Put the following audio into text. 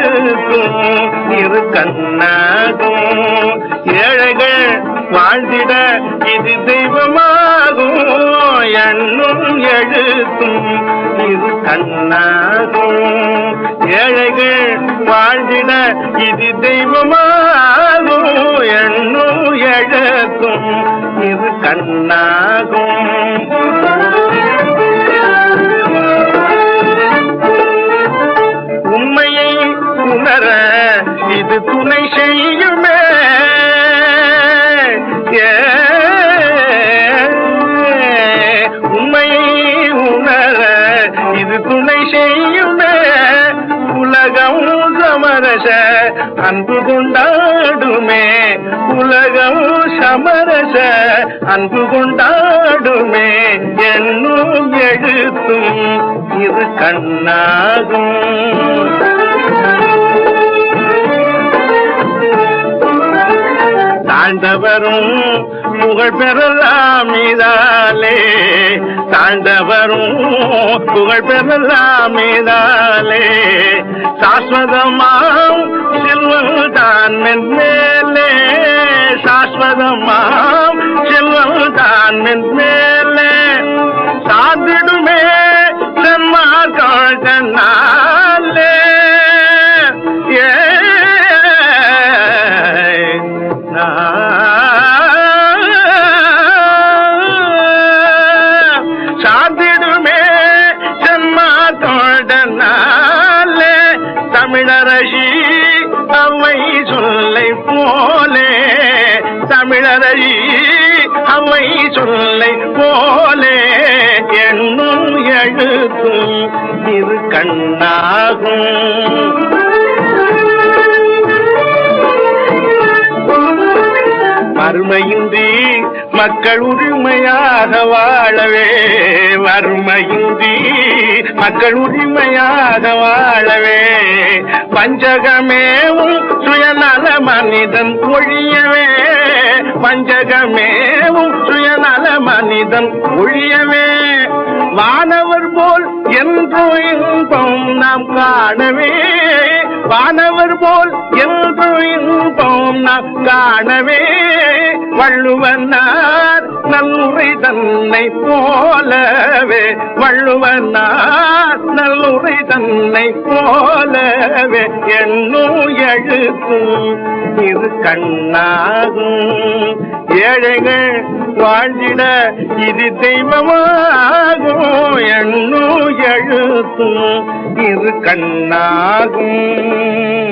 எழுத்தும் இரு கண்ணாகும் ஏழைகள் வாழ்ந்திட இது தெய்வமாகும் எண்ணும் எழுத்தும் இரு கண்ணாகும் ஏழைகள் வாழ்ந்திட இது தெய்வமாகும் எண்ணும் எழுத்தும் இரு கண்ணாகும் உண்மையை உணர இது துணை செய்யுமே ஏ, உண்மையை உணர இது துணை செய்யுமே உலகம் சமரச அன்பு கொண்டாடுமே உலகம் சமரச அன்பு கொண்டாடுமே என்னும் எழுத்தும் இது கண்ணாகும் தாழ்ந்தவரும் புகழ் பெறலாம் இதாலே தாழ்ந்தவரும் புகழ் பெறலாம் இதாலே சாஸ்வதமாம் செல்வம் தான் மேலே சாஸ்வதமாம் செல்வம் தான் மேலே சார்ந்திடுமே சென்மார்கள் தன்னாலே ஏ சாந்திடுமே செம்மா தோடனாலே தமிழரசி அவை சொல்லை போலே தமிழரசி அவை சொல்லை போலே என்னும் எழுத்தும் இரு கண்ணாகும் வறுமையின்றி மக்கள் உரிமையாக வாழவே வறுமையின்றி மக்கள் உரிமையாக வாழவே பஞ்சகமேவும் சுயநல மனிதன் ஒழியவே பஞ்சகமேவும் சுயநல மனிதன் ஒழியவே வானவர் போல் என்றோ இன்பம் நாம் காணவே வானவர் போல் என்றோ இன்பம் நாம் காணவே வள்ளுவனார் நல்லுரை தன்னை போலவே வள்ளுவனார் நல்லுரை தன்னை போலவே என்னும் எழுத்தும் இரு கண்ணாகும் ஏழைகள் வாழ்ந்திட இது தெய்வமாகும் எண்ணு எழுத்தும் இரு கண்ணாகும்